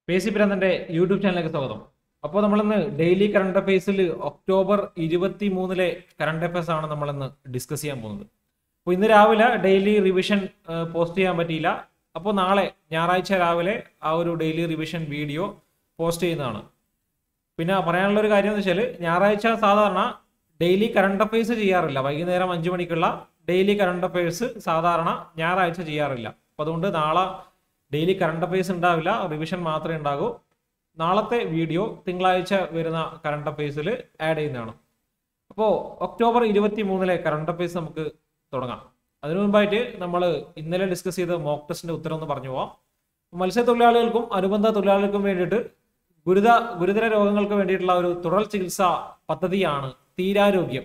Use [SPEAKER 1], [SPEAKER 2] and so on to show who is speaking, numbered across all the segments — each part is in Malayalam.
[SPEAKER 1] പി എസ് സി പിരാന്തന്റെ യൂട്യൂബ് ചാനലിലേക്ക് സ്വാഗതം അപ്പോൾ നമ്മളിന്ന് ഡെയിലി കറണ്ട് അഫയേഴ്സിൽ ഒക്ടോബർ ഇരുപത്തി മൂന്നിലെ കറണ്ട് അഫയേഴ്സ് ആണ് നമ്മളിന്ന് ഡിസ്കസ് ചെയ്യാൻ പോകുന്നത് അപ്പോൾ ഇന്ന് രാവിലെ ഡെയിലി റിവിഷൻ പോസ്റ്റ് ചെയ്യാൻ പറ്റിയില്ല അപ്പോൾ നാളെ ഞായറാഴ്ച രാവിലെ ആ ഒരു ഡെയിലി റിവിഷൻ വീഡിയോ പോസ്റ്റ് ചെയ്യുന്നതാണ് പിന്നെ പറയാനുള്ള ഒരു കാര്യം എന്ന് വെച്ചാൽ ഞായറാഴ്ച സാധാരണ ഡെയിലി കറണ്ട് അഫയേഴ്സ് ചെയ്യാറില്ല വൈകുന്നേരം അഞ്ചു മണിക്കുള്ള ഡെയിലി കറണ്ട് അഫയേഴ്സ് സാധാരണ ഞായറാഴ്ച ചെയ്യാറില്ല അപ്പോൾ അതുകൊണ്ട് നാളെ ഡെയിലി കറണ്ട് അഫയേഴ്സ് ഉണ്ടാവില്ല റിവിഷൻ മാത്രമേ ഉണ്ടാകൂ നാളത്തെ വീഡിയോ തിങ്കളാഴ്ച വരുന്ന കറണ്ട് അഫയേഴ്സിൽ ആഡ് ചെയ്യുന്നതാണ് അപ്പോൾ ഒക്ടോബർ ഇരുപത്തി മൂന്നിലെ കറണ്ട് അഫയേഴ്സ് നമുക്ക് തുടങ്ങാം അതിനു മുമ്പായിട്ട് നമ്മൾ ഇന്നലെ ഡിസ്കസ് ചെയ്ത മോക്ക് ടെസ്റ്റിന്റെ ഉത്തരം ഒന്ന് പറഞ്ഞു പോവാം മത്സ്യത്തൊഴിലാളികൾക്കും അനുബന്ധ തൊഴിലാളികൾക്കും വേണ്ടിയിട്ട് ഗുരുത ഗുരുതര രോഗങ്ങൾക്ക് വേണ്ടിയിട്ടുള്ള ഒരു തുടർ ചികിത്സാ പദ്ധതിയാണ് തീരാരോഗ്യം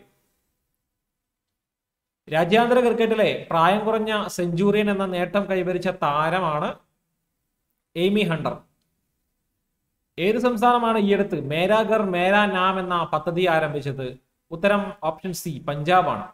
[SPEAKER 1] രാജ്യാന്തര ക്രിക്കറ്റിലെ പ്രായം കുറഞ്ഞ സെഞ്ചുറിയൻ എന്ന നേട്ടം കൈവരിച്ച താരമാണ് എയ്മി ഹണ്ടർ ഏത് സംസ്ഥാനമാണ് ഈയടുത്ത് മേരാ ഗർ മേരാ നാം എന്ന പദ്ധതി ആരംഭിച്ചത് ഉത്തരം ഓപ്ഷൻ സി പഞ്ചാബാണ്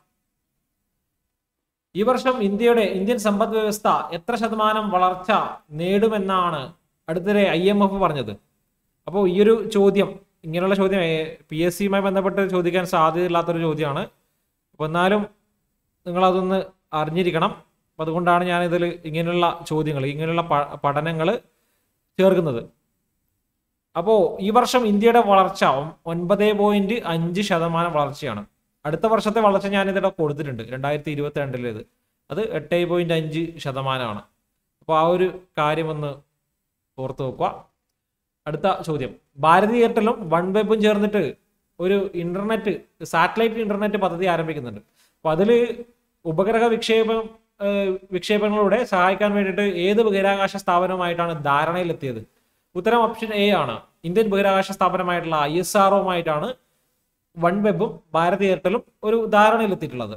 [SPEAKER 1] ഈ വർഷം ഇന്ത്യയുടെ ഇന്ത്യൻ സമ്പദ് വ്യവസ്ഥ എത്ര ശതമാനം വളർച്ച നേടുമെന്നാണ് അടുത്തിടെ ഐ എം എഫ് പറഞ്ഞത് അപ്പോൾ ഈ ഒരു ചോദ്യം ഇങ്ങനെയുള്ള ചോദ്യം പി എസ് സിയുമായി ബന്ധപ്പെട്ട് ചോദിക്കാൻ സാധ്യതയില്ലാത്തൊരു ചോദ്യമാണ് അപ്പോൾ എന്നാലും നിങ്ങളതൊന്ന് അറിഞ്ഞിരിക്കണം അപ്പം അതുകൊണ്ടാണ് ഞാനിതിൽ ഇങ്ങനെയുള്ള ചോദ്യങ്ങൾ ഇങ്ങനെയുള്ള പഠനങ്ങൾ ചേർക്കുന്നത് അപ്പോൾ ഈ വർഷം ഇന്ത്യയുടെ വളർച്ച ഒൻപത് പോയിന്റ് അഞ്ച് ശതമാനം വളർച്ചയാണ് അടുത്ത വർഷത്തെ വളർച്ച ഞാനിതിടെ കൊടുത്തിട്ടുണ്ട് രണ്ടായിരത്തി ഇരുപത്തി രണ്ടിലേത് അത് എട്ട് പോയിന്റ് അഞ്ച് ശതമാനമാണ് അപ്പോൾ ആ ഒരു കാര്യം ഒന്ന് ഓർത്ത് വെക്കുക അടുത്ത ചോദ്യം ഭാരതി എയർടെലും വൺ വെബും ചേർന്നിട്ട് ഒരു ഇന്റർനെറ്റ് സാറ്റലൈറ്റ് ഇന്റർനെറ്റ് പദ്ധതി ആരംഭിക്കുന്നുണ്ട് അപ്പൊ അതിൽ ഉപഗ്രഹ വിക്ഷേപം വിക്ഷേപങ്ങളിലൂടെ സഹായിക്കാൻ വേണ്ടിയിട്ട് ഏത് ബഹിരാകാശ സ്ഥാപനവുമായിട്ടാണ് ധാരണയിലെത്തിയത് ഉത്തരം ഓപ്ഷൻ എ ആണ് ഇന്ത്യൻ ബഹിരാകാശ സ്ഥാപനമായിട്ടുള്ള ഐ എസ് ആർഒമായിട്ടാണ് വൺ വെബും ഭാരതി എയർടെലും ഒരു ധാരണയിലെത്തിയിട്ടുള്ളത്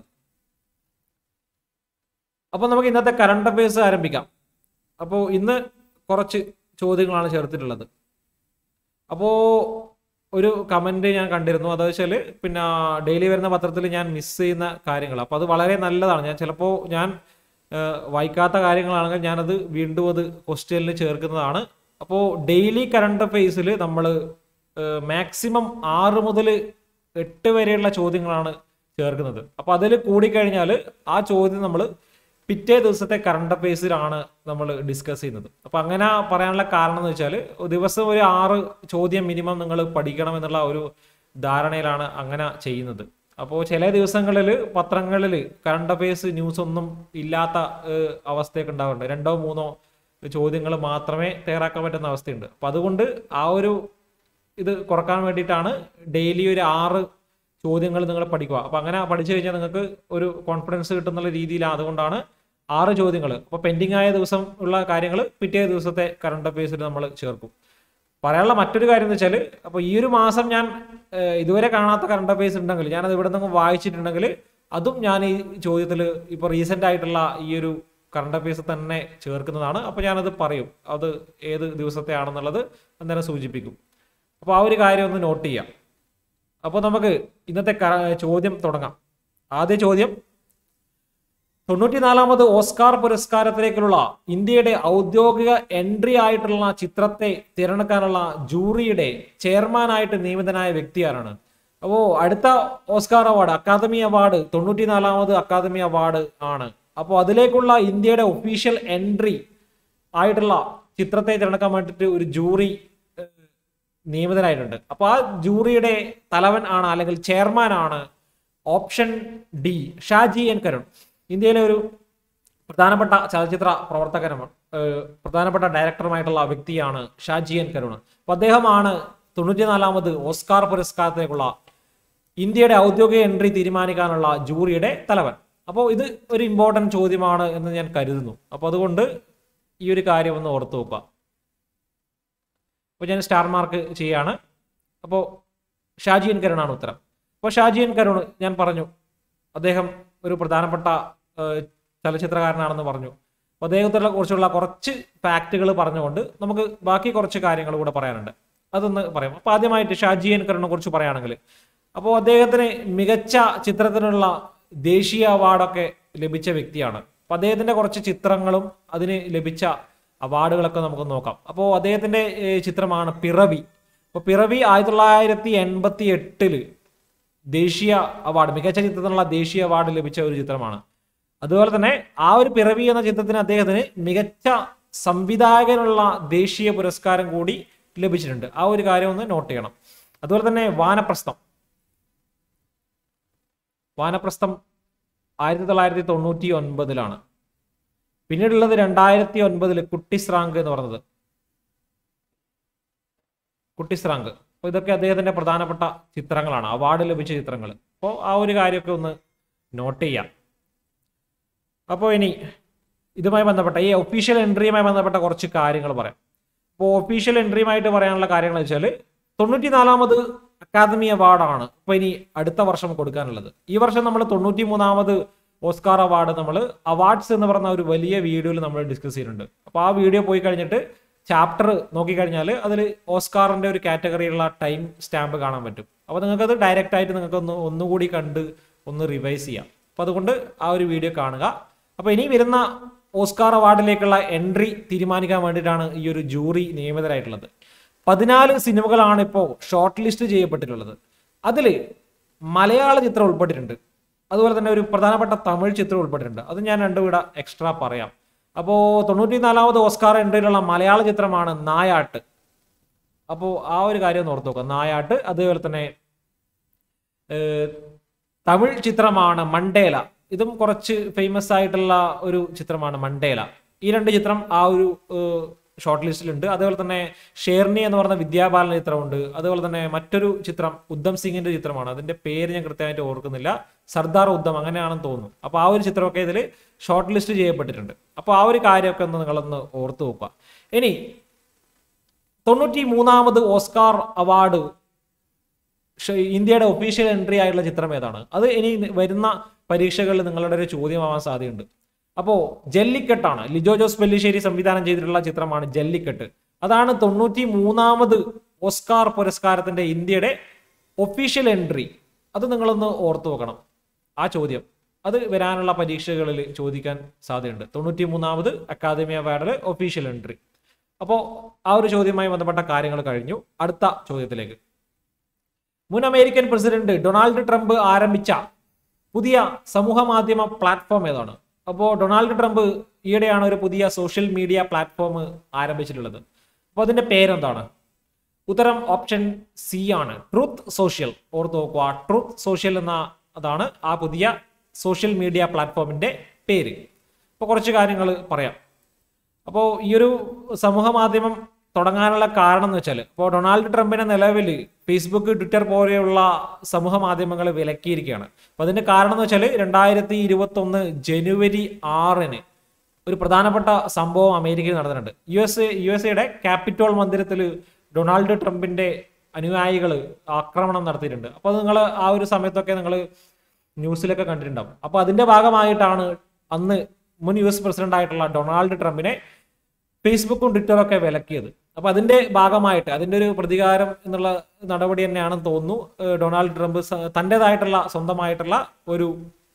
[SPEAKER 1] അപ്പോൾ നമുക്ക് ഇന്നത്തെ കറണ്ട് അഫയേഴ്സ് ആരംഭിക്കാം അപ്പോൾ ഇന്ന് കുറച്ച് ചോദ്യങ്ങളാണ് ചേർത്തിട്ടുള്ളത് അപ്പോൾ ഒരു കമന്റ് ഞാൻ കണ്ടിരുന്നു അതെന്ന് വെച്ചാൽ പിന്നെ ഡെയിലി വരുന്ന പത്രത്തിൽ ഞാൻ മിസ് ചെയ്യുന്ന കാര്യങ്ങൾ അപ്പോൾ അത് വളരെ നല്ലതാണ് ഞാൻ ചിലപ്പോൾ ഞാൻ വായിക്കാത്ത കാര്യങ്ങളാണെങ്കിൽ ഞാനത് വീണ്ടും അത് ക്വസ്റ്റ്യനിൽ ചേർക്കുന്നതാണ് അപ്പോൾ ഡെയിലി കറണ്ട് അഫയേഴ്സിൽ നമ്മൾ മാക്സിമം ആറ് മുതൽ എട്ട് വരെയുള്ള ചോദ്യങ്ങളാണ് ചേർക്കുന്നത് അപ്പോൾ അതിൽ കൂടിക്കഴിഞ്ഞാൽ ആ ചോദ്യം നമ്മൾ പിറ്റേ ദിവസത്തെ കറണ്ട് അഫയേഴ്സിലാണ് നമ്മൾ ഡിസ്കസ് ചെയ്യുന്നത് അപ്പോൾ അങ്ങനെ പറയാനുള്ള കാരണം എന്ന് വെച്ചാൽ ദിവസം ഒരു ആറ് ചോദ്യം മിനിമം നിങ്ങൾ പഠിക്കണം എന്നുള്ള ഒരു ധാരണയിലാണ് അങ്ങനെ ചെയ്യുന്നത് അപ്പോൾ ചില ദിവസങ്ങളിൽ പത്രങ്ങളിൽ കറണ്ട് അഫയേഴ്സ് ന്യൂസ് ഒന്നും ഇല്ലാത്ത അവസ്ഥയൊക്കെ ഉണ്ടാവുന്നുണ്ട് രണ്ടോ മൂന്നോ ചോദ്യങ്ങൾ മാത്രമേ തയ്യാറാക്കാൻ പറ്റുന്ന അവസ്ഥയുണ്ട് അപ്പം അതുകൊണ്ട് ആ ഒരു ഇത് കുറക്കാൻ വേണ്ടിയിട്ടാണ് ഡെയിലി ഒരു ആറ് ചോദ്യങ്ങൾ നിങ്ങൾ പഠിക്കുക അപ്പം അങ്ങനെ പഠിച്ചു കഴിഞ്ഞാൽ നിങ്ങൾക്ക് ഒരു കോൺഫിഡൻസ് കിട്ടുന്ന രീതിയിലാണ് അതുകൊണ്ടാണ് ആറ് ചോദ്യങ്ങൾ അപ്പോൾ പെൻഡിങ് ആയ ദിവസം ഉള്ള കാര്യങ്ങൾ പിറ്റേ ദിവസത്തെ കറണ്ട് അഫയേഴ്സിൽ നമ്മൾ ചേർക്കും പറയാനുള്ള മറ്റൊരു കാര്യം എന്ന് വെച്ചാൽ അപ്പോൾ ഈ ഒരു മാസം ഞാൻ ഇതുവരെ കാണാത്ത കറണ്ട് അഫയേഴ്സ് ഉണ്ടെങ്കിൽ ഞാനത് ഇവിടെ നിന്ന് വായിച്ചിട്ടുണ്ടെങ്കിൽ അതും ഞാൻ ഈ ചോദ്യത്തിൽ ഇപ്പോൾ റീസെൻ്റ് ആയിട്ടുള്ള ഈ ഒരു കറണ്ട് അഫയേഴ്സ് തന്നെ ചേർക്കുന്നതാണ് അപ്പോൾ ഞാനത് പറയും അത് ഏത് ദിവസത്തെ ആണെന്നുള്ളത് അന്നേരം സൂചിപ്പിക്കും അപ്പോൾ ആ ഒരു കാര്യം ഒന്ന് നോട്ട് ചെയ്യാം അപ്പോൾ നമുക്ക് ഇന്നത്തെ ചോദ്യം തുടങ്ങാം ആദ്യ ചോദ്യം തൊണ്ണൂറ്റിനാലാമത് ഓസ്കാർ പുരസ്കാരത്തിലേക്കുള്ള ഇന്ത്യയുടെ ഔദ്യോഗിക എൻട്രി ആയിട്ടുള്ള ചിത്രത്തെ തിരഞ്ഞെടുക്കാനുള്ള ജൂറിയുടെ ചെയർമാനായിട്ട് നിയമിതനായ വ്യക്തി ആരാണ് അപ്പോൾ അടുത്ത ഓസ്കാർ അവാർഡ് അക്കാദമി അവാർഡ് തൊണ്ണൂറ്റിനാലാമത് അക്കാദമി അവാർഡ് ആണ് അപ്പോൾ അതിലേക്കുള്ള ഇന്ത്യയുടെ ഒഫീഷ്യൽ എൻട്രി ആയിട്ടുള്ള ചിത്രത്തെ തിരഞ്ഞെടുക്കാൻ വേണ്ടിയിട്ട് ഒരു ജൂറി നിയമിതനായിട്ടുണ്ട് അപ്പോൾ ആ ജൂറിയുടെ തലവൻ ആണ് അല്ലെങ്കിൽ ചെയർമാൻ ആണ് option D Shaji N Karun ഇന്ത്യയിലെ ഒരു പ്രധാനപ്പെട്ട ചലച്ചിത്ര പ്രവർത്തകനും പ്രധാനപ്പെട്ട ഡയറക്ടറുമായിട്ടുള്ള വ്യക്തിയാണ് ഷാജി എൻ കരുൺ അപ്പോൾ അദ്ദേഹമാണ് തൊണ്ണൂറ്റിനാലാമത് ഓസ്കാർ പുരസ്കാരത്തിലേക്കുള്ള ഇന്ത്യയുടെ ഔദ്യോഗിക എൻട്രി തീരുമാനിക്കാനുള്ള ജൂറിയുടെ തലവൻ അപ്പോൾ ഇത് ഒരു ഇമ്പോർട്ടൻറ്റ് ചോദ്യമാണ് എന്ന് ഞാൻ കരുതുന്നു അപ്പോൾ അതുകൊണ്ട് ഈ ഒരു കാര്യം ഒന്ന് ഓർത്തു വെക്കുക അപ്പോൾ ഞാൻ സ്റ്റാർ മാർക്ക് ചെയ്യാണ് അപ്പോൾ ഷാജിയൻ കരുണാണ് ഉത്തരം അപ്പോൾ ഷാജിയൻ കരുൺ ഞാൻ പറഞ്ഞു അദ്ദേഹം ഒരു പ്രധാനപ്പെട്ട ചലച്ചിത്രകാരനാണെന്ന് പറഞ്ഞു അപ്പോൾ അദ്ദേഹത്തിനെ കുറിച്ചുള്ള കുറച്ച് ഫാക്റ്റുകൾ പറഞ്ഞുകൊണ്ട് നമുക്ക് ബാക്കി കുറച്ച് കാര്യങ്ങൾ കൂടെ പറയാനുണ്ട് അതൊന്ന് പറയാം അപ്പോൾ ആദ്യമായിട്ട് ഷാജിയൻ കരുണിനെ കുറിച്ച് പറയുകയാണെങ്കിൽ അപ്പോൾ അദ്ദേഹത്തിന് മികച്ച ചിത്രത്തിനുള്ള ദേശീയ അവാർഡൊക്കെ ലഭിച്ച വ്യക്തിയാണ് അപ്പോൾ അദ്ദേഹത്തിൻ്റെ കുറച്ച് ചിത്രങ്ങളും അതിന് ലഭിച്ച അവാർഡുകളൊക്കെ നമുക്ക് നോക്കാം അപ്പോൾ അദ്ദേഹത്തിന്റെ ഏഹ്, ചിത്രമാണ് പിറവി അപ്പോൾ പിറവി ആയിരത്തി തൊള്ളായിരത്തി എൺപത്തി എട്ടില് ദേശീയ അവാർഡ് മികച്ച ചിത്രത്തിനുള്ള ദേശീയ അവാർഡ് ലഭിച്ച ഒരു ചിത്രമാണ് അതുപോലെ തന്നെ ആ ഒരു പിറവി എന്ന ചിത്രത്തിന് അദ്ദേഹത്തിന് മികച്ച സംവിധായകനുള്ള ദേശീയ പുരസ്കാരം കൂടി ലഭിച്ചിട്ടുണ്ട് ആ ഒരു കാര്യം ഒന്ന് നോട്ട് ചെയ്യണം അതുപോലെ തന്നെ വാനപ്രസ്ഥം വാനപ്രസ്ഥം ആയിരത്തി തൊള്ളായിരത്തി തൊണ്ണൂറ്റി ഒൻപതിലാണ് പിന്നീടുള്ളത് രണ്ടായിരത്തി ഒൻപതില് കുട്ടിസ്രാങ്ക് എന്ന് പറഞ്ഞത് കുട്ടിസ്രാങ്ക് അപ്പോൾ ഇതൊക്കെ അദ്ദേഹത്തിന്റെ പ്രധാനപ്പെട്ട ചിത്രങ്ങളാണ് അവാർഡ് ലഭിച്ച ചിത്രങ്ങൾ അപ്പോൾ ആ ഒരു കാര്യമൊക്കെ ഒന്ന് നോട്ട് ചെയ്യാം അപ്പോൾ ഇനി ഇതുമായി ബന്ധപ്പെട്ട ഈ ഒഫീഷ്യൽ എൻട്രിയുമായി ബന്ധപ്പെട്ട കുറച്ച് കാര്യങ്ങൾ പറയാം അപ്പോൾ ഒഫീഷ്യൽ എൻട്രിയുമായിട്ട് പറയാനുള്ള കാര്യങ്ങൾ വെച്ചാൽ തൊണ്ണൂറ്റി നാലാമത് അക്കാദമി അവാർഡാണ് ഇപ്പോൾ ഇനി അടുത്ത വർഷം കൊടുക്കാനുള്ളത് ഈ വർഷം നമ്മൾ തൊണ്ണൂറ്റി മൂന്നാമത് ഓസ്കാർ അവാർഡ് നമ്മൾ അവാർഡ്സ് എന്ന് പറഞ്ഞ ഒരു വലിയ വീഡിയോയിൽ നമ്മൾ ഡിസ്കസ് ചെയ്തിട്ടുണ്ട് അപ്പോൾ ആ വീഡിയോ പോയി കഴിഞ്ഞിട്ട് ചാപ്റ്റർ നോക്കിക്കഴിഞ്ഞാൽ അതിൽ ഓസ്കാറിന്റെ ഒരു കാറ്റഗറിയുള്ള ടൈം സ്റ്റാമ്പ് കാണാൻ പറ്റും അപ്പോൾ നിങ്ങൾക്കത് ഡയറക്റ്റ് ആയിട്ട് നിങ്ങൾക്ക് ഒന്ന് ഒന്നുകൂടി കണ്ട് ഒന്ന് റിവൈസ് ചെയ്യാം അപ്പോൾ അതുകൊണ്ട് ആ ഒരു വീഡിയോ കാണുക അപ്പോൾ ഇനി വരുന്ന ഓസ്കാർ അവാർഡിലേക്കുള്ള എൻട്രി തീരുമാനിക്കാൻ വേണ്ടിയിട്ടാണ് ഈ ഒരു ജൂറി നിയമിതരായിട്ടുള്ളത് പതിനാല് സിനിമകളാണ് ഇപ്പോൾ ഷോർട്ട് ലിസ്റ്റ് ചെയ്യപ്പെട്ടിട്ടുള്ളത് അതിൽ മലയാള ചിത്രം ഉൾപ്പെട്ടിട്ടുണ്ട് അതുപോലെ തന്നെ ഒരു പ്രധാനപ്പെട്ട തമിഴ് ചിത്രം ഉൾപ്പെട്ടിട്ടുണ്ട് അത് ഞാൻ രണ്ടും ഇവിടെ എക്സ്ട്രാ പറയാം അപ്പോൾ തൊണ്ണൂറ്റി നാലാമത് ഓസ്കാർ എൻട്രിയിലുള്ള മലയാള ചിത്രമാണ് നായാട്ട് അപ്പോൾ ആ ഒരു കാര്യം ഒന്ന് ഓർത്ത് നോക്കുക നായാട്ട് അതുപോലെ തന്നെ ഏഹ്, തമിഴ് ചിത്രമാണ് മണ്ടേല ഇതും കുറച്ച് ഫേമസ് ആയിട്ടുള്ള ഒരു ചിത്രമാണ് മണ്ടേല ഈ രണ്ട് ചിത്രം ആ ഒരു ഷോർട്ട് ലിസ്റ്റിലുണ്ട് അതുപോലെ തന്നെ ഷേർണി എന്ന് പറഞ്ഞ വിദ്യാബാലൻ ചിത്രമുണ്ട് അതുപോലെ തന്നെ മറ്റൊരു ചിത്രം ഉദ്ധം സിംഗിന്റെ ചിത്രമാണ് അതിന്റെ പേര് ഞാൻ കൃത്യമായിട്ട് ഓർക്കുന്നില്ല സർദാർ ഉദ്ധം അങ്ങനെയാണെന്ന് തോന്നുന്നു അപ്പോൾ ആ ഒരു ചിത്രമൊക്കെ ഇതിൽ ഷോർട്ട് ലിസ്റ്റ് ചെയ്യപ്പെട്ടിട്ടുണ്ട് അപ്പോൾ ആ ഒരു കാര്യമൊക്കെ ഒന്ന് നിങ്ങളൊന്ന് ഓർത്ത് നോക്കുക ഇനി തൊണ്ണൂറ്റി മൂന്നാമത് ഓസ്കാർ അവാർഡ് ഷ- ഇന്ത്യയുടെ ഒഫീഷ്യൽ എൻട്രി ആയിട്ടുള്ള ചിത്രം ഏതാണ് അത് ഇനി വരുന്ന പരീക്ഷകളിൽ നിങ്ങളുടെ ഒരു ചോദ്യമാവാൻ സാധ്യതയുണ്ട് അപ്പോൾ ജല്ലിക്കെട്ടാണ് ലിജോ ജോസ് പെല്ലിശ്ശേരി സംവിധാനം ചെയ്തിട്ടുള്ള ചിത്രമാണ് ജല്ലിക്കെട്ട് അതാണ് തൊണ്ണൂറ്റി മൂന്നാമത് ഓസ്കാർ പുരസ്കാരത്തിന്റെ ഇന്ത്യയുടെ ഒഫീഷ്യൽ എൻട്രി അത് നിങ്ങളൊന്ന് ഓർത്തു വെക്കണം ആ ചോദ്യം അത് വരാനുള്ള പരീക്ഷകളിൽ ചോദിക്കാൻ സാധ്യതയുണ്ട് തൊണ്ണൂറ്റി മൂന്നാമത് അക്കാദമി അവാർഡിൽ ഒഫീഷ്യൽ എൻട്രി അപ്പോൾ ആ ഒരു ചോദ്യവുമായി ബന്ധപ്പെട്ട കാര്യങ്ങൾ കഴിഞ്ഞു അടുത്ത ചോദ്യത്തിലേക്ക് മുൻ അമേരിക്കൻ പ്രസിഡന്റ് ഡൊണാൾഡ് ട്രംപ് ആരംഭിച്ച പുതിയ സമൂഹ മാധ്യമ പ്ലാറ്റ്ഫോം ഏതാണ് അപ്പോൾ ഡൊണാൾഡ് ട്രംപ് ഈയിടെയാണ് ഒരു പുതിയ സോഷ്യൽ മീഡിയ പ്ലാറ്റ്ഫോം ആരംഭിച്ചിട്ടുള്ളത് അപ്പോൾ അതിന്റെ പേരെന്താണ് ഉത്തരം ഓപ്ഷൻ സി ആണ് ട്രൂത്ത് സോഷ്യൽ ഓർത്ത് നോക്കുക ട്രൂത്ത് സോഷ്യൽ എന്ന അതാണ് ആ പുതിയ സോഷ്യൽ മീഡിയ പ്ലാറ്റ്ഫോമിന്റെ പേര് അപ്പോൾ കുറച്ച് കാര്യങ്ങൾ പറയാം അപ്പോൾ ഈ ഒരു സമൂഹ മാധ്യമം തുടങ്ങാനുള്ള കാരണം എന്ന് വെച്ചാൽ ഇപ്പോൾ ഡൊണാൾഡ് ട്രംപിനെ നിലവിൽ ഫേസ്ബുക്ക് ട്വിറ്റർ പോലെയുള്ള സമൂഹ മാധ്യമങ്ങൾ വിലക്കിയിരിക്കുകയാണ് അപ്പോൾ അതിന്റെ കാരണം എന്ന് വെച്ചാൽ രണ്ടായിരത്തി ഇരുപത്തി ഒന്ന് ജനുവരി ആറിന് ഒരു പ്രധാനപ്പെട്ട സംഭവം അമേരിക്കയിൽ നടന്നിട്ടുണ്ട് യു എസ് യു എസ് എയുടെ ക്യാപിറ്റോൾ മന്ദിരത്തിൽ ഡൊണാൾഡ് ട്രംപിന്റെ അനുയായികൾ ആക്രമണം നടത്തിയിട്ടുണ്ട് അപ്പോൾ അത് നിങ്ങൾ ആ ഒരു സമയത്തൊക്കെ നിങ്ങൾ ന്യൂസിലൊക്കെ കണ്ടിട്ടുണ്ടാവും അപ്പോൾ അതിന്റെ ഭാഗമായിട്ടാണ് അന്ന് മുൻ യു എസ് പ്രസിഡന്റ് ആയിട്ടുള്ള ഡൊണാൾഡ് ട്രംപിനെ ഫേസ്ബുക്കും ട്വിറ്ററും ഒക്കെ വിലക്കിയത് അപ്പൊ അതിന്റെ ഭാഗമായിട്ട് അതിന്റെ ഒരു പ്രതികാരം എന്നുള്ള നടപടി തന്നെയാണെന്ന് തോന്നുന്നു ഏഹ് ഡൊണാൾഡ് ട്രംപ് സ- തന്റേതായിട്ടുള്ള സ്വന്തമായിട്ടുള്ള ഒരു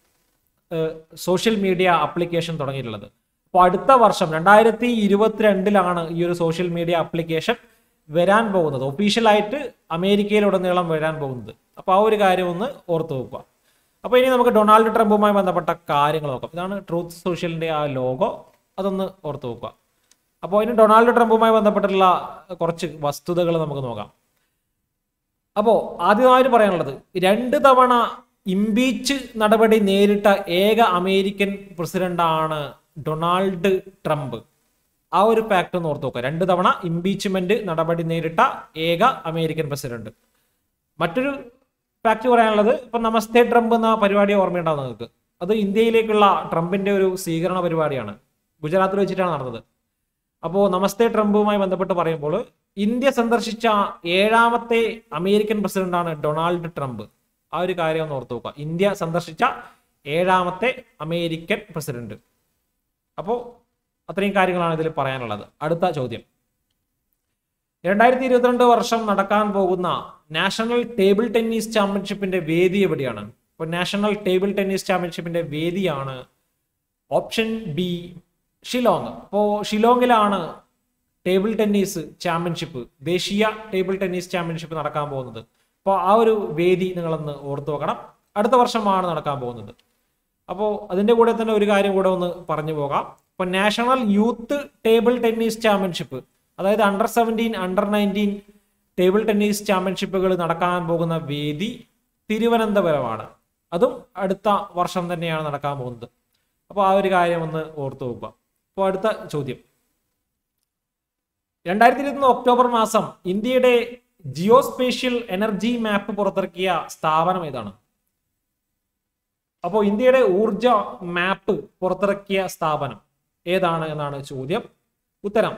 [SPEAKER 1] സോഷ്യൽ മീഡിയ ആപ്ലിക്കേഷൻ തുടങ്ങിയിട്ടുള്ളത് അപ്പോൾ അടുത്ത വർഷം രണ്ടായിരത്തി ഇരുപത്തിരണ്ടിലാണ് ഈ ഒരു സോഷ്യൽ മീഡിയ ആപ്ലിക്കേഷൻ വരാൻ പോകുന്നത് ഒഫീഷ്യലായിട്ട് അമേരിക്കയിലുടനീളം വരാൻ പോകുന്നത് അപ്പോൾ ആ ഒരു കാര്യം ഒന്ന് ഓർത്ത് വെക്കുക അപ്പോൾ ഇനി നമുക്ക് ഡൊണാൾഡ് ട്രംപുമായി ബന്ധപ്പെട്ട കാര്യങ്ങൾ നോക്കാം ഇതാണ് ട്രൂത്ത് സോഷ്യലിന്റെ ആ ലോഗോ അതൊന്ന് ഓർത്ത് വെക്കുക അപ്പോൾ ഇനി ഡൊണാൾഡ് ട്രംപുമായി ബന്ധപ്പെട്ടുള്ള കുറച്ച് വസ്തുതകൾ നമുക്ക് നോക്കാം അപ്പോൾ ആദ്യമായിട്ട് പറയാനുള്ളത് രണ്ട് തവണ ഇംപീച്ച് നടപടി നേരിട്ട ഏക അമേരിക്കൻ പ്രസിഡന്റാണ് ഡൊണാൾഡ് ട്രംപ് ആ ഒരു ഫാക്ട് ഒന്ന് ഓർത്ത് നോക്കുക രണ്ട് തവണ ഇംപീച്ച്മെന്റ് നടപടി നേരിട്ട ഏക അമേരിക്കൻ പ്രസിഡന്റ് മറ്റൊരു ഫാക്ട് പറയാനുള്ളത് ഇപ്പൊ നമസ്തേ ട്രംപ് എന്ന പരിപാടി ഓർമ്മയുണ്ടാവും നിങ്ങൾക്ക് അത് ഇന്ത്യയിലേക്കുള്ള ട്രംപിന്റെ ഒരു സ്വീകരണ പരിപാടിയാണ് ഗുജറാത്തിൽ വെച്ചിട്ടാണ് നടന്നത് അപ്പോൾ നമസ്തേ ട്രംപുമായി ബന്ധപ്പെട്ട് പറയുമ്പോൾ ഇന്ത്യ സന്ദർശിച്ച ഏഴാമത്തെ അമേരിക്കൻ പ്രസിഡന്റാണ് ഡൊണാൾഡ് ട്രംപ് ആ ഒരു കാര്യം ഒന്ന് ഓർത്ത് നോക്കുക ഇന്ത്യ സന്ദർശിച്ച ഏഴാമത്തെ അമേരിക്കൻ പ്രസിഡന്റ് അപ്പോൾ അത്രയും കാര്യങ്ങളാണ് ഇതിൽ പറയാനുള്ളത് അടുത്ത ചോദ്യം രണ്ടായിരത്തി ഇരുപത്തിരണ്ട് വർഷം നടക്കാൻ പോകുന്ന നാഷണൽ ടേബിൾ ടെന്നീസ് ചാമ്പ്യൻഷിപ്പിന്റെ വേദി എവിടെയാണ് ഇപ്പോൾ നാഷണൽ ടേബിൾ ടെന്നീസ് ചാമ്പ്യൻഷിപ്പിന്റെ വേദിയാണ് ഓപ്ഷൻ ബി ഷിലോങ് അപ്പോൾ ഷിലോങ്ങിലാണ് ടേബിൾ ടെന്നീസ് ചാമ്പ്യൻഷിപ്പ് ദേശീയ ടേബിൾ ടെന്നീസ് ചാമ്പ്യൻഷിപ്പ് നടക്കാൻ പോകുന്നത് അപ്പോൾ ആ ഒരു വേദി നിങ്ങളൊന്ന് ഓർത്തു വെക്കണം അടുത്ത വർഷമാണ് നടക്കാൻ പോകുന്നത് അപ്പോൾ അതിൻ്റെ കൂടെ തന്നെ ഒരു കാര്യം കൂടെ ഒന്ന് പറഞ്ഞു പോകാം ഇപ്പോൾ national youth table tennis championship അതായത് under seventeen under nineteen table tennis ചാമ്പ്യൻഷിപ്പുകൾ നടക്കാൻ പോകുന്ന വേദി തിരുവനന്തപുരമാണ് അതും അടുത്ത വർഷം തന്നെയാണ് നടക്കാൻ പോകുന്നത് അപ്പോൾ ആ ഒരു കാര്യം ഒന്ന് ഓർത്തു വെക്കുക അപ്പോൾ അടുത്ത ചോദ്യം രണ്ടായിരത്തി ഇരുപത്തി ഒക്ടോബർ മാസം ഇന്ത്യയുടെ ജിയോസ്പേഷ്യൽ എനർജി മാപ്പ് പുറത്തിറക്കിയ സ്ഥാപനം ഏതാണ് അപ്പോൾ ഇന്ത്യയുടെ ഊർജ മാപ്പ് പുറത്തിറക്കിയ സ്ഥാപനം ഏതാണ് എന്നാണ് ചോദ്യം ഉത്തരം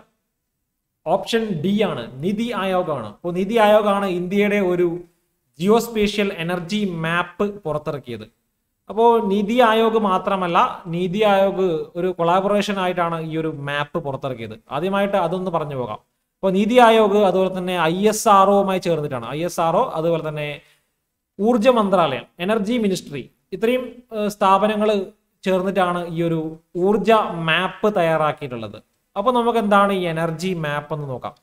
[SPEAKER 1] ഓപ്ഷൻ ഡി ആണ് നിതി ആയോഗാണ് അപ്പോൾ നിതി ആയോഗാണ് ഇന്ത്യയുടെ ഒരു ജിയോസ്പേഷ്യൽ എനർജി മാപ്പ് പുറത്തിറക്കിയത് അപ്പോൾ നീതി ആയോഗ് മാത്രമല്ല നീതി ആയോഗ് ഒരു കൊളാബറേഷൻ ആയിട്ടാണ് ഈ ഒരു മാപ്പ് പുറത്തിറക്കിയത് ആദ്യമായിട്ട് അതൊന്ന് പറഞ്ഞു പോകാം അപ്പോൾ നീതി ആയോഗ് അതുപോലെ തന്നെ ഐ എസ് ആർ ചേർന്നിട്ടാണ് ഐ എസ് ആർ അതുപോലെ തന്നെ ഊർജ മന്ത്രാലയം എനർജി മിനിസ്ട്രി ഇത്രയും സ്ഥാപനങ്ങൾ ചേർന്നിട്ടാണ് ഈ ഒരു ഊർജ മാപ്പ് തയ്യാറാക്കിയിട്ടുള്ളത് അപ്പോൾ നമുക്ക് എന്താണ് ഈ എനർജി മാപ്പ് എന്ന് നോക്കാം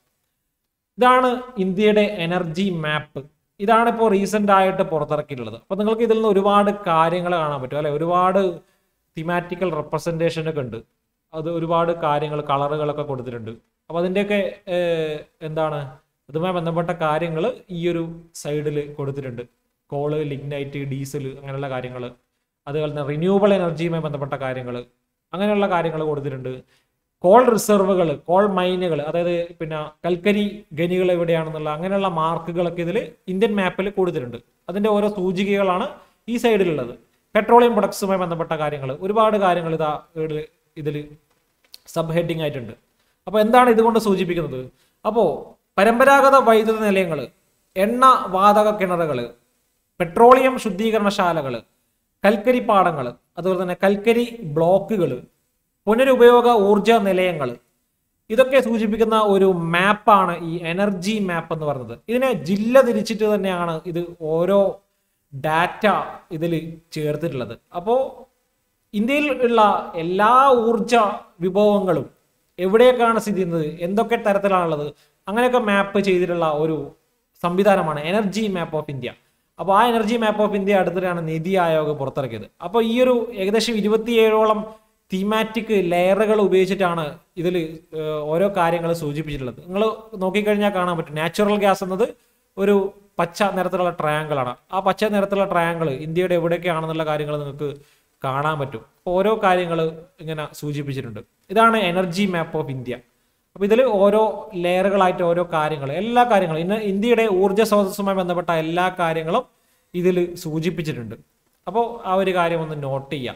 [SPEAKER 1] ഇതാണ് ഇന്ത്യയുടെ എനർജി മാപ്പ് ഇതാണ് ഇപ്പോൾ റീസെന്റ് ആയിട്ട് പുറത്തിറക്കിയിട്ടുള്ളത് അപ്പോൾ നിങ്ങൾക്ക് ഇതിൽ നിന്ന് ഒരുപാട് കാര്യങ്ങൾ കാണാൻ പറ്റും അല്ലെ ഒരുപാട് തിമാറ്റിക്കൽ റെപ്രസെൻറ്റേഷൻ ഒക്കെ ഉണ്ട് അത് ഒരുപാട് കാര്യങ്ങൾ കളറുകളൊക്കെ കൊടുത്തിട്ടുണ്ട് അപ്പോൾ അതിൻ്റെയൊക്കെ ഏഹ്, എന്താണ് ഇതുമായി ബന്ധപ്പെട്ട കാര്യങ്ങൾ ഈ ഒരു സൈഡിൽ കൊടുത്തിട്ടുണ്ട് കോള് ലിഗ്നൈറ്റ് ഡീസൽ അങ്ങനെയുള്ള കാര്യങ്ങൾ അതുപോലെ തന്നെ റിന്യൂവബിൾ എനർജിയുമായി ബന്ധപ്പെട്ട കാര്യങ്ങൾ അങ്ങനെയുള്ള കാര്യങ്ങൾ കൊടുത്തിട്ടുണ്ട് കോൾ റിസർവുകൾ കോൾ മൈനുകൾ അതായത് പിന്നെ കൽക്കരി ഖനികൾ എവിടെയാണെന്നുള്ള അങ്ങനെയുള്ള മാർക്കുകളൊക്കെ ഇതിൽ ഇന്ത്യൻ മാപ്പിൽ കൊടുത്തിട്ടുണ്ട് അതിന്റെ ഓരോ സൂചികകളാണ് ഈ സൈഡിലുള്ളത് പെട്രോളിയം പ്രൊഡക്ട്സുമായി ബന്ധപ്പെട്ട കാര്യങ്ങൾ ഒരുപാട് കാര്യങ്ങൾ ഇതാ ഇതിൽ സബ് ഹെഡിങ് ആയിട്ടുണ്ട് അപ്പോൾ എന്താണ് ഇതുകൊണ്ട് സൂചിപ്പിക്കുന്നത് അപ്പോൾ പരമ്പരാഗത വൈദ്യുത നിലയങ്ങൾ എണ്ണ വാതക കിണറുകൾ പെട്രോളിയം ശുദ്ധീകരണശാലകൾ കൽക്കരി പാടങ്ങൾ അതുപോലെ തന്നെ കൽക്കരി ബ്ലോക്കുകൾ പുനരുപയോഗ ഊർജ നിലയങ്ങൾ ഇതൊക്കെ സൂചിപ്പിക്കുന്ന ഒരു മാപ്പാണ് ഈ എനർജി മാപ്പ് എന്ന് പറയുന്നത് ഇതിനെ ജില്ല തിരിച്ചിട്ട് തന്നെയാണ് ഇത് ഓരോ ഡാറ്റ ഇതിൽ ചേർത്തിട്ടുള്ളത് അപ്പോൾ ഇന്ത്യയിൽ ഉള്ള എല്ലാ ഊർജ വിഭവങ്ങളും എവിടെയൊക്കെയാണ് സ്ഥിതി ചെയ്യുന്നത് എന്തൊക്കെ തരത്തിലാണുള്ളത് അങ്ങനെയൊക്കെ മാപ്പ് ചെയ്തിട്ടുള്ള ഒരു സംവിധാനമാണ് എനർജി മാപ്പ് ഓഫ് ഇന്ത്യ അപ്പോൾ ആ എനർജി മാപ്പ് ഓഫ് ഇന്ത്യ അടുത്തിട്ടാണ് നിതി ആയോഗ് പുറത്തിറക്കിയത് അപ്പോൾ ഈ ഒരു ഏകദേശം ഇരുപത്തിയേഴോളം തീമാറ്റിക് ലെയറുകൾ ഉപയോഗിച്ചിട്ടാണ് ഇതിൽ ഓരോ കാര്യങ്ങൾ സൂചിപ്പിച്ചിട്ടുള്ളത് നിങ്ങൾ നോക്കിക്കഴിഞ്ഞാൽ കാണാൻ പറ്റും നാച്ചുറൽ ഗ്യാസ് എന്നത് ഒരു പച്ച നിറത്തിലുള്ള ട്രയാങ്കിൾ ആണ് ആ പച്ച നിറത്തിലുള്ള ട്രയാങ്കിൾ ഇന്ത്യയുടെ എവിടെയൊക്കെയാണെന്നുള്ള കാര്യങ്ങൾ നിങ്ങൾക്ക് കാണാൻ പറ്റും അപ്പോൾ ഓരോ കാര്യങ്ങൾ ഇങ്ങനെ സൂചിപ്പിച്ചിട്ടുണ്ട് ഇതാണ് എനർജി മാപ്പ് ഓഫ് ഇന്ത്യ അപ്പോൾ ഇതിൽ ഓരോ ലെയറുകളായിട്ട് ഓരോ കാര്യങ്ങൾ എല്ലാ കാര്യങ്ങളും ഇന്ന് ഇന്ത്യയുടെ ഊർജ്ജ സ്രോതസ്സുമായി ബന്ധപ്പെട്ട എല്ലാ കാര്യങ്ങളും ഇതിൽ സൂചിപ്പിച്ചിട്ടുണ്ട് അപ്പോൾ ആ ഒരു കാര്യം ഒന്ന് നോട്ട് ചെയ്യാം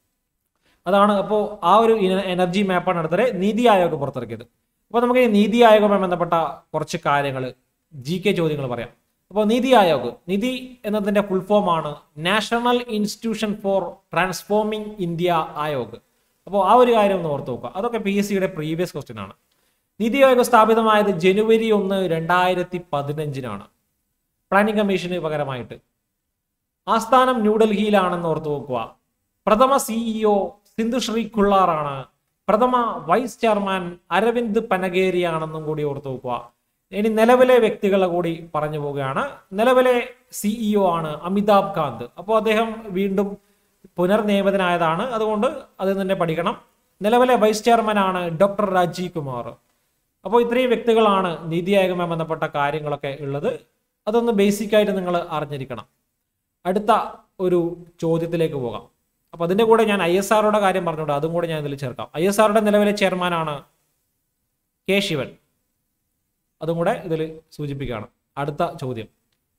[SPEAKER 1] അതാണ് അപ്പോൾ ആ ഒരു ഇന- എനർജി മാപ്പാണ് അടുത്തത് നീതി ആയോഗ് പുറത്തിറക്കിയത് അപ്പോൾ നമുക്ക് ഈ നീതി ആയോഗുമായി ബന്ധപ്പെട്ട കുറച്ച് കാര്യങ്ങൾ ജി കെ ചോദ്യങ്ങൾ പറയാം അപ്പോൾ നീതി ആയോഗ് നിതി എന്നതിന്റെ ഫുൾ ഫോം ആണ് national institution for transforming India Aayog അപ്പോൾ ആ ഒരു കാര്യം ഒന്ന് ഓർത്ത് നോക്കുക അതൊക്കെ പി എസ് സിയുടെ പ്രീവിയസ് ക്വസ്റ്റ്യൻ ആണ് നീതി ആയോഗ് സ്ഥാപിതമായത് ജനുവരി ഒന്ന് രണ്ടായിരത്തി പതിനഞ്ചിനാണ് പ്ലാനിംഗ് കമ്മീഷന് പകരമായിട്ട് ആസ്ഥാനം ന്യൂഡൽഹിയിലാണെന്ന് ഓർത്തു നോക്കുക പ്രഥമ സിഇഒ സിന്ധുശ്രീ കുള്ളാറാണ് പ്രഥമ വൈസ് ചെയർമാൻ അരവിന്ദ് പനഗേരിയാണെന്നും കൂടി ഓർത്തു നോക്കുക ഇനി നിലവിലെ വ്യക്തികളെ കൂടി പറഞ്ഞു പോവുകയാണ് നിലവിലെ സിഇഒ ആണ് അമിതാഭ് കാന്ത് അപ്പോൾ അദ്ദേഹം വീണ്ടും പുനർനിയമതനായതാണ് അതുകൊണ്ട് അത് തന്നെ പഠിക്കണം നിലവിലെ വൈസ് ചെയർമാൻ ആണ് ഡോക്ടർ രാജീവ് കുമാർ അപ്പോൾ ഇത്രയും വ്യക്തികളാണ് നീതി ആയോഗുമായി ബന്ധപ്പെട്ട കാര്യങ്ങളൊക്കെ ഉള്ളത് അതൊന്ന് ബേസിക് ആയിട്ട് നിങ്ങൾ അറിഞ്ഞിരിക്കണം അടുത്ത ഒരു ചോദ്യത്തിലേക്ക് പോകാം അപ്പൊ അതിന്റെ കൂടെ ഞാൻ ഐ എസ് ആറുടെ കാര്യം പറഞ്ഞോണ്ട് അതും കൂടെ ഞാൻ ഇതിൽ ചേർക്കാം ഐ എസ് ആറുടെ നിലവിലെ ചെയർമാനാണ് കെ ശിവൻ അതും കൂടെ ഇതിൽ സൂചിപ്പിക്കുകയാണ് അടുത്ത ചോദ്യം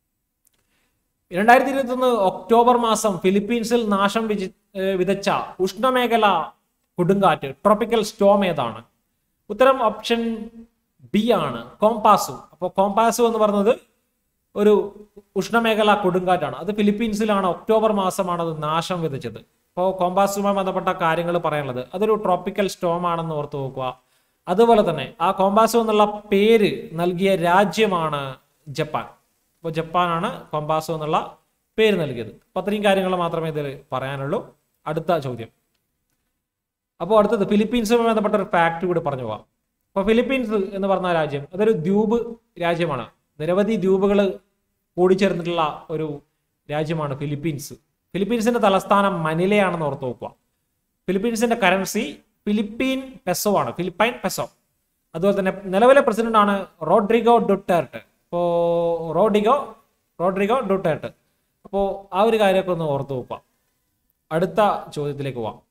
[SPEAKER 1] രണ്ടായിരത്തി ഇരുപത്തി ഒന്ന് ഒക്ടോബർ മാസം ഫിലിപ്പീൻസിൽ നാശം വിജി ഏഹ് വിതച്ച ഉഷ്ണമേഖല കൊടുങ്കാറ്റ് ട്രോപ്പിക്കൽ സ്റ്റോം ഏതാണ് ഉത്തരം ഓപ്ഷൻ ബി ആണ് കോംപാസു അപ്പോൾ കോംപാസു എന്ന് പറയുന്നത് ഒരു ഉഷ്ണമേഖല കൊടുങ്കാറ്റാണ് അത് ഫിലിപ്പീൻസിലാണ് ഒക്ടോബർ മാസമാണ് അത് നാശം വിതച്ചത് അപ്പോൾ കോമ്പാസുമായി ബന്ധപ്പെട്ട കാര്യങ്ങൾ പറയാനുള്ളത് അതൊരു ട്രോപ്പിക്കൽ സ്റ്റോം ആണെന്ന് ഓർത്ത് നോക്കുക അതുപോലെ തന്നെ ആ കോമ്പാസു എന്നുള്ള പേര് നൽകിയ രാജ്യമാണ് ജപ്പാൻ അപ്പോൾ ജപ്പാനാണ് കോമ്പാസു എന്നുള്ള പേര് നൽകിയത് അപ്പോൾ അത്രയും കാര്യങ്ങൾ മാത്രമേ ഇതിൽ പറയാനുള്ളൂ അടുത്ത ചോദ്യം അപ്പോൾ അടുത്തത് ഫിലിപ്പീൻസുമായി ബന്ധപ്പെട്ട ഒരു ഫാക്ട് കൂടി പറഞ്ഞു പോവാം അപ്പോൾ ഫിലിപ്പീൻസ് എന്ന് പറഞ്ഞ രാജ്യം അതൊരു ദ്വീപ് രാജ്യമാണ് നിരവധി ദ്വീപുകൾ കൂടിച്ചേർന്നിട്ടുള്ള ഒരു രാജ്യമാണ് ഫിലിപ്പീൻസ് ഫിലിപ്പീൻസിന്റെ തലസ്ഥാനം മനിലയാണെന്ന് ഓർത്ത് നോക്കുക ഫിലിപ്പീൻസിന്റെ കറൻസി ഫിലിപ്പീൻ പെസോ ആണ് ഫിലിപ്പൈൻ പെസോ അതുപോലെ തന്നെ നിലവിലെ പ്രസിഡന്റ് ആണ് റോഡ്രിഗോ ഡുട്ടേർട്ട് അപ്പോൾ റോഡിഗോ റോഡ്രിഗോ ഡുട്ടേർട്ട് അപ്പോൾ ആ ഒരു കാര്യമൊക്കെ ഒന്ന് ഓർത്ത് നോക്കുക അടുത്ത ചോദ്യത്തിലേക്ക് പോവാം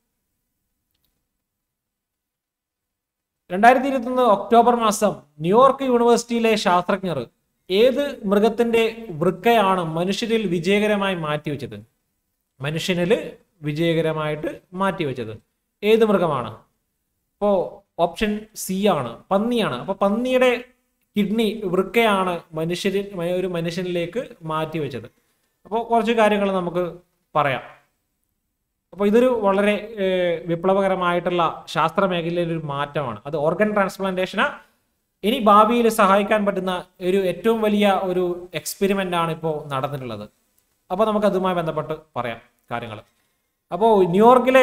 [SPEAKER 1] രണ്ടായിരത്തി ഇരുപത്തൊന്ന് ഒക്ടോബർ മാസം ന്യൂയോർക്ക് യൂണിവേഴ്സിറ്റിയിലെ ശാസ്ത്രജ്ഞർ ഏത് മൃഗത്തിന്റെ വൃക്കയാണ് മനുഷ്യരിൽ വിജയകരമായി മാറ്റിവെച്ചത് മനുഷ്യനിൽ വിജയകരമായിട്ട് മാറ്റിവെച്ചത് ഏത് മൃഗമാണ് അപ്പോൾ ഓപ്ഷൻ സി ആണ് പന്നിയാണ് അപ്പോൾ പന്നിയുടെ കിഡ്നി വൃക്കയാണ് മനുഷ്യരിൽ ഒരു മനുഷ്യനിലേക്ക് മാറ്റിവെച്ചത് അപ്പോൾ കുറച്ച് കാര്യങ്ങൾ നമുക്ക് പറയാം അപ്പോൾ ഇതൊരു വളരെ ഏഹ്, വിപ്ലവകരമായിട്ടുള്ള ശാസ്ത്ര മേഖലയിലെ ഒരു മാറ്റമാണ് അത് ഓർഗൻ ട്രാൻസ്പ്ലാന്റേഷന് ഇനി ഭാവിയിൽ സഹായിക്കാൻ പറ്റുന്ന ഒരു ഏറ്റവും വലിയ ഒരു എക്സ്പെരിമെന്റ് ആണ് ഇപ്പോൾ നടന്നിട്ടുള്ളത് അപ്പോൾ നമുക്ക് അതുമായി ബന്ധപ്പെട്ട് പറയാം കാര്യങ്ങൾ അപ്പോൾ ന്യൂയോർക്കിലെ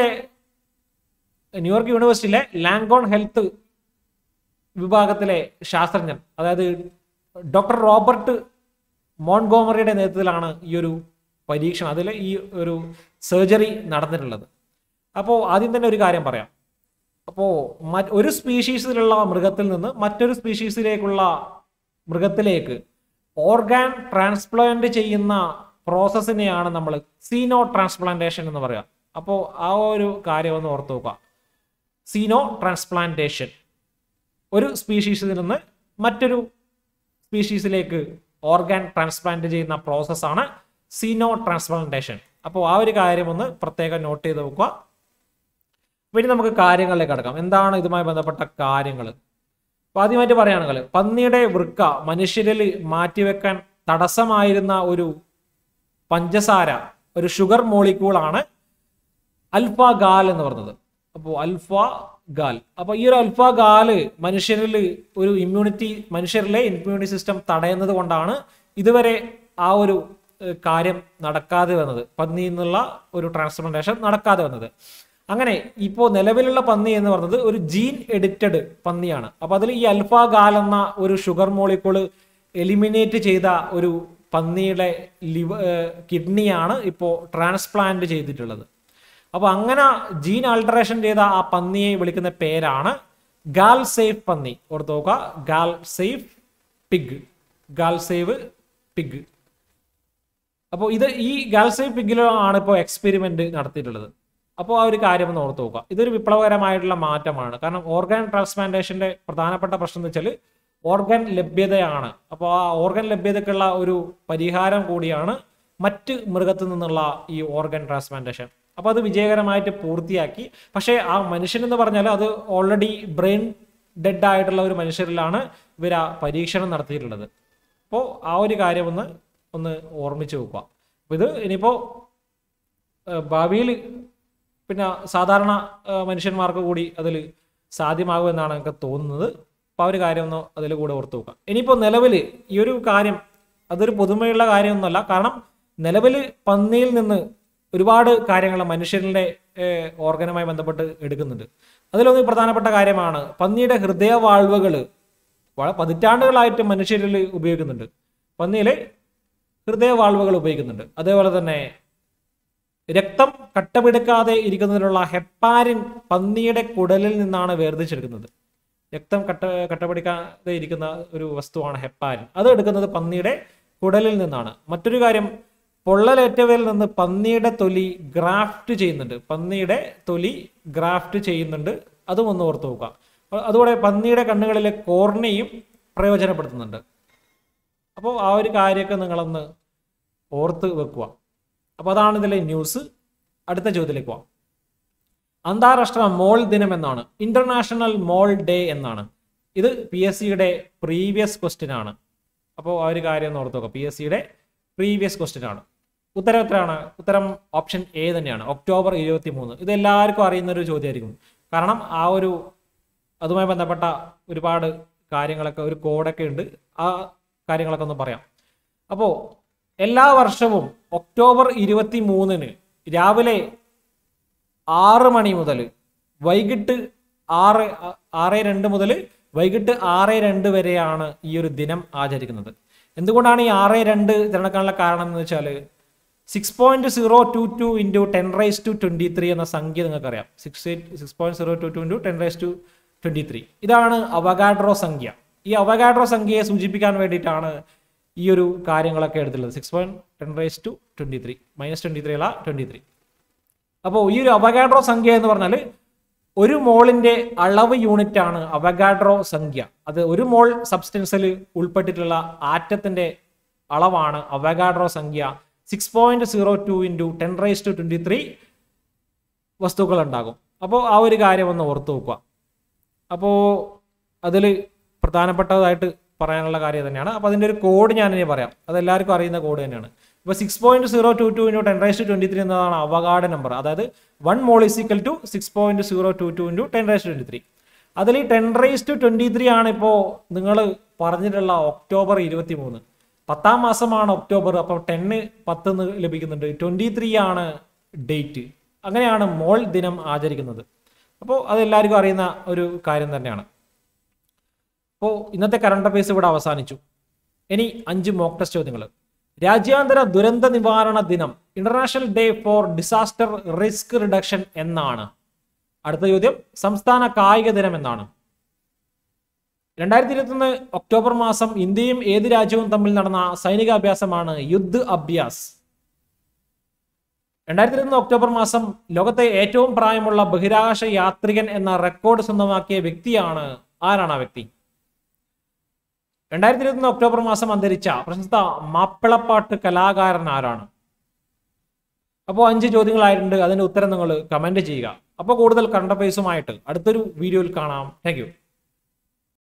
[SPEAKER 1] ന്യൂയോർക്ക് യൂണിവേഴ്സിറ്റിയിലെ ലാങ്കോൺ ഹെൽത്ത് വിഭാഗത്തിലെ ശാസ്ത്രജ്ഞൻ അതായത് ഡോക്ടർ റോബർട്ട് മോൺഗോമറിയുടെ നേതൃത്വത്തിലാണ് ഈ ഒരു പരീക്ഷണം അതിൽ ഈ ഒരു സർജറി നടന്നിട്ടുള്ളത് അപ്പോൾ ആദ്യം തന്നെ ഒരു കാര്യം പറയാം അപ്പോൾ മറ്റ് ഒരു സ്പീഷീസിലുള്ള മൃഗത്തിൽ നിന്ന് മറ്റൊരു സ്പീഷീസിലേക്കുള്ള മൃഗത്തിലേക്ക് ഓർഗാൻ ട്രാൻസ്പ്ലാന്റ് ചെയ്യുന്ന പ്രോസസ്സിനെയാണ് നമ്മൾ സീനോ ട്രാൻസ്പ്ലാന്റേഷൻ എന്ന് പറയുക അപ്പോൾ ആ ഒരു കാര്യം ഒന്ന് ഓർത്ത് നോക്കുക സീനോ ട്രാൻസ്പ്ലാന്റേഷൻ ഒരു സ്പീഷീസിൽ നിന്ന് മറ്റൊരു സ്പീഷീസിലേക്ക് ഓർഗാൻ ട്രാൻസ്പ്ലാന്റ് ചെയ്യുന്ന പ്രോസസ്സാണ് സീനോ ട്രാൻസ്പ്ലാന്റേഷൻ അപ്പോൾ ആ ഒരു കാര്യം ഒന്ന് പ്രത്യേകം നോട്ട് ചെയ്ത് വെക്കുക പിന്നെ നമുക്ക് കാര്യങ്ങളിലേക്ക് കടക്കാം എന്താണ് ഇതുമായി ബന്ധപ്പെട്ട കാര്യങ്ങൾ അപ്പൊ ആദ്യമായിട്ട് പറയുകയാണെങ്കിൽ പന്നിയുടെ വൃക്ക മനുഷ്യരിൽ മാറ്റിവെക്കാൻ തടസ്സമായിരുന്ന ഒരു പഞ്ചസാര ഒരു ഷുഗർ മോളിക്യൂളാണ് അൽഫ ഗാൽ എന്ന് പറഞ്ഞത് അപ്പോൾ അൽഫ ഗാൽ അപ്പോൾ ഈ ഒരു അൽഫ ഗാല് മനുഷ്യരിൽ ഒരു ഇമ്മ്യൂണിറ്റി മനുഷ്യരിലെ ഇമ്മ്യൂണിറ്റി സിസ്റ്റം തടയുന്നത് കൊണ്ടാണ് ഇതുവരെ ആ ഒരു ഏഹ്, കാര്യം നടക്കാതെ വന്നത് പന്നി എന്നുള്ള ഒരു ട്രാൻസ്പ്ലാന്റേഷൻ നടക്കാതെ വന്നത് അങ്ങനെ ഇപ്പോൾ നിലവിലുള്ള പന്നി എന്ന് പറയുന്നത് ഒരു ജീൻ എഡിറ്റഡ് പന്നിയാണ് അപ്പോൾ അതിൽ ഈ അൽഫ ഗാൽ എന്ന ഒരു ഷുഗർ മോളിക്കൂള് എലിമിനേറ്റ് ചെയ്ത ഒരു പന്നിയുടെ ലിവ കിഡ്നിയാണ് ഇപ്പോൾ ട്രാൻസ്പ്ലാന്റ് ചെയ്തിട്ടുള്ളത് അപ്പോൾ അങ്ങനെ ജീൻ ആൾട്ടറേഷൻ ചെയ്ത ആ പന്നിയെ വിളിക്കുന്ന പേരാണ് ഗാൽ സേഫ് പന്നി ഓർത്ത് നോക്കുക ഗാൽ സേഫ് പിഗ് ഗാൽ സേവ് പിഗ് അപ്പോൾ ഇത് ഈ ഗാൽ സേവ് പിഗിലാണ് ഇപ്പോൾ എക്സ്പെരിമെന്റ് നടത്തിയിട്ടുള്ളത് അപ്പോൾ ആ ഒരു കാര്യം ഒന്ന് ഓർത്ത് നോക്കുക ഇതൊരു വിപ്ലവകരമായിട്ടുള്ള മാറ്റമാണ് കാരണം ഓർഗൻ ട്രാൻസ്പ്ലാന്റേഷന്റെ പ്രധാനപ്പെട്ട പ്രശ്നം എന്ന് വെച്ചാൽ ഓർഗൻ ലഭ്യതയാണ് അപ്പോൾ ആ ഓർഗൻ ലഭ്യതയ്ക്കുള്ള ഒരു പരിഹാരം കൂടിയാണ് മറ്റ് മൃഗത്തിൽ നിന്നുള്ള ഈ ഓർഗൻ ട്രാൻസ്പ്ലാന്റേഷൻ അപ്പോൾ അത് വിജയകരമായിട്ട് പൂർത്തിയാക്കി പക്ഷേ ആ മനുഷ്യൻ എന്ന് പറഞ്ഞാൽ അത് ഓൾറെഡി ബ്രെയിൻ ഡെഡ് ആയിട്ടുള്ള ഒരു മനുഷ്യരിലാണ് ഇവർ ആ പരീക്ഷണം നടത്തിയിട്ടുള്ളത് അപ്പോൾ ആ ഒരു കാര്യം ഒന്ന് ഒന്ന് ഓർമ്മിച്ച് വെക്കുക അപ്പോൾ ഇത് ഇനിയിപ്പോൾ ഭാവിയിൽ പിന്നെ സാധാരണ ആ, മനുഷ്യന്മാർക്ക് കൂടി അതിൽ സാധ്യമാകുമെന്നാണ് എനിക്ക് തോന്നുന്നത് അപ്പോൾ ആ ഒരു കാര്യം ഒന്ന് അതിൽ കൂടെ ഓർത്ത് വെക്കുക ഇനിയിപ്പോൾ നിലവിൽ ഈ ഒരു കാര്യം അതൊരു പുതുമയുള്ള കാര്യമൊന്നുമല്ല കാരണം നിലവിൽ പന്നിയിൽ നിന്ന് ഒരുപാട് കാര്യങ്ങൾ മനുഷ്യരുടെ ഓർഗനുമായി ബന്ധപ്പെട്ട് എടുക്കുന്നുണ്ട് അതിലൊന്ന് പ്രധാനപ്പെട്ട കാര്യമാണ് പന്നിയുടെ ഹൃദയവാൾവുകൾ വള- പതിറ്റാണ്ടുകളായിട്ട് മനുഷ്യരിൽ ഉപയോഗിക്കുന്നുണ്ട് പന്നിയിൽ ഹൃദയവാൾവുകൾ ഉപയോഗിക്കുന്നുണ്ട് അതേപോലെ തന്നെ രക്തം കട്ടപിടിക്കാതെ ഇരിക്കുന്നതിനുള്ള ഹെപ്പാരിൻ പന്നിയുടെ കുടലിൽ നിന്നാണ് വേർതിരിച്ചെടുക്കുന്നത് രക്തം കട്ട കട്ടപിടിക്കാതെ ഇരിക്കുന്ന ഒരു വസ്തുവാണ് ഹെപ്പാരിൻ അത് എടുക്കുന്നത് പന്നിയുടെ കുടലിൽ നിന്നാണ് മറ്റൊരു കാര്യം പൊള്ളലേറ്റവരിൽ നിന്ന് പന്നിയുടെ തൊലി ഗ്രാഫ്റ്റ് ചെയ്യുന്നുണ്ട് പന്നിയുടെ തൊലി ഗ്രാഫ്റ്റ് ചെയ്യുന്നുണ്ട് അതും ഒന്ന് ഓർത്ത് നോക്കുക അ- അതുപോലെ പന്നിയുടെ കണ്ണുകളിലെ കോർണയും പ്രയോജനപ്പെടുത്തുന്നുണ്ട് അപ്പോൾ ആ ഒരു കാര്യമൊക്കെ നിങ്ങളൊന്ന് ഓർത്ത് വെക്കുക അപ്പോൾ അതാണ് ഇതിലെ ന്യൂസ് അടുത്ത ചോദ്യത്തിലേക്ക് പോവാം അന്താരാഷ്ട്ര മോൾ ദിനം എന്നാണ് ഇന്റർനാഷണൽ മോൾ ഡേ എന്നാണ് ഇത് പി എസ് സിയുടെ പ്രീവിയസ് ക്വസ്റ്റ്യൻ ആണ് അപ്പോൾ ആ ഒരു കാര്യം ഒന്ന് ഓർത്ത് നോക്കുക പി എസ് സിയുടെ പ്രീവിയസ് ക്വസ്റ്റ്യൻ ആണ് ഉത്തരം എത്രയാണ് ഉത്തരം ഓപ്ഷൻ എ തന്നെയാണ് ഒക്ടോബർ ഇരുപത്തി മൂന്ന് ഇത് എല്ലാവർക്കും അറിയുന്ന ഒരു ചോദ്യമായിരിക്കും കാരണം ആ ഒരു അതുമായി ബന്ധപ്പെട്ട ഒരുപാട് കാര്യങ്ങളൊക്കെ ഒരു കോഡൊക്കെ ഉണ്ട് ആ കാര്യങ്ങളൊക്കെ ഒന്ന് പറയാം അപ്പോൾ എല്ലാ വർഷവും ഒക്ടോബർ ഇരുപത്തി മൂന്നിന് രാവിലെ ആറ് മണി മുതൽ വൈകിട്ട് ആറ് ആറ് രണ്ട് മുതൽ വൈകിട്ട് ആറ് രണ്ട് വരെയാണ് ഈ ഒരു ദിനം ആചരിക്കുന്നത് എന്തുകൊണ്ടാണ് ഈ ആറ് രണ്ട് തിരഞ്ഞെടുക്കാനുള്ള കാരണം എന്ന് വെച്ചാൽ six point zero two two into ten raise to twenty three എന്ന സംഖ്യ നിങ്ങൾക്കറിയാം six eight six point zero two two into ten raise to twenty three ഇതാണ് അവഗാഡ്രോ സംഖ്യ ഈ അവഗാഡ്രോ സംഖ്യയെ സൂചിപ്പിക്കാൻ വേണ്ടിയിട്ടാണ് ഈ ഒരു കാര്യങ്ങളൊക്കെ എടുത്തുള്ളത് six point ten raise to twenty three minus twenty three അല്ല ട്വൻറ്റി ത്രീ അപ്പോൾ ഈ ഒരു അവഗാഡ്രോ സംഖ്യ എന്ന് പറഞ്ഞാൽ ഒരു മോളിന്റെ അളവ് യൂണിറ്റ് ആണ് അവഗാഡ്രോ സംഖ്യ അത് ഒരു മോൾ സബ്സ്റ്റൻസിൽ ഉൾപ്പെട്ടിട്ടുള്ള ആറ്റത്തിന്റെ അളവാണ് അവഗാഡ്രോ സംഖ്യ six point zero two into ten raise to twenty three വസ്തുക്കൾ ഉണ്ടാകും അപ്പോൾ ആ ഒരു കാര്യം ഒന്ന് ഓർത്ത് വെക്കുക അപ്പോൾ അതിൽ പ്രധാനപ്പെട്ടതായിട്ട് പറയാനുള്ള കാര്യം തന്നെയാണ് അപ്പോൾ അതിൻ്റെ ഒരു കോഡ് ഞാനിനി പറയാം അത് എല്ലാവർക്കും അറിയുന്ന കോഡ് തന്നെയാണ് ഇപ്പോൾ six point zero two two into ten raise to twenty three എന്നതാണ് അവഗാഡ നമ്പർ അതായത് one mole is equal to six point zero two two into ten raise to twenty three അതിൽ ten raise to twenty three ആണ് ഇപ്പോൾ നിങ്ങൾ പറഞ്ഞിട്ടുള്ള ഒക്ടോബർ ഇരുപത്തി മൂന്ന് പത്താം മാസമാണ് ഒക്ടോബർ അപ്പോൾ ടെന്ന് പത്ത് എന്ന് ലഭിക്കുന്നുണ്ട് ട്വൻറ്റി ത്രീ ആണ് ഡേറ്റ് അങ്ങനെയാണ് മോൾ ദിനം ആചരിക്കുന്നത് അപ്പോൾ അത് എല്ലാവർക്കും അറിയുന്ന ഒരു കാര്യം തന്നെയാണ് അപ്പോൾ ഇന്നത്തെ കറണ്ട് അഫയേഴ്സ് ഇവിടെ അവസാനിച്ചു ഇനി അഞ്ച് മോക്ക് ടെസ്റ്റ് ചോദ്യങ്ങൾ രാജ്യാന്തര ദുരന്ത നിവാരണ ദിനം international day for disaster risk reduction എന്നാണ് അടുത്ത ചോദ്യം സംസ്ഥാന കായിക ദിനം എന്നാണ് രണ്ടായിരത്തി ഇരുപത്തൊന്ന് ഒക്ടോബർ മാസം ഇന്ത്യയും ഏത് രാജ്യവും തമ്മിൽ നടന്ന സൈനിക അഭ്യാസമാണ് യുദ്ധ് അഭ്യാസ് രണ്ടായിരത്തി ഇരുപത്തൊന്ന് ഒക്ടോബർ മാസം ലോകത്തെ ഏറ്റവും പ്രായമുള്ള ബഹിരാകാശ യാത്രികൻ എന്ന റെക്കോർഡ് സ്വന്തമാക്കിയ വ്യക്തിയാണ് ആരാണ് ആ വ്യക്തി രണ്ടായിരത്തി ഇരുപത്തൊന്ന് ഒക്ടോബർ മാസം അന്തരിച്ച പ്രശസ്ത മാപ്പിളപ്പാട്ട് കലാകാരൻ ആരാണ് അപ്പോൾ അഞ്ച് ചോദ്യങ്ങളായിട്ടുണ്ട് അതിന്റെ ഉത്തരം നിങ്ങൾ കമന്റ് ചെയ്യുക അപ്പോൾ കൂടുതൽ കറണ്ട് അഫയേഴ്സുമായിട്ട് അടുത്തൊരു വീഡിയോയിൽ കാണാം താങ്ക്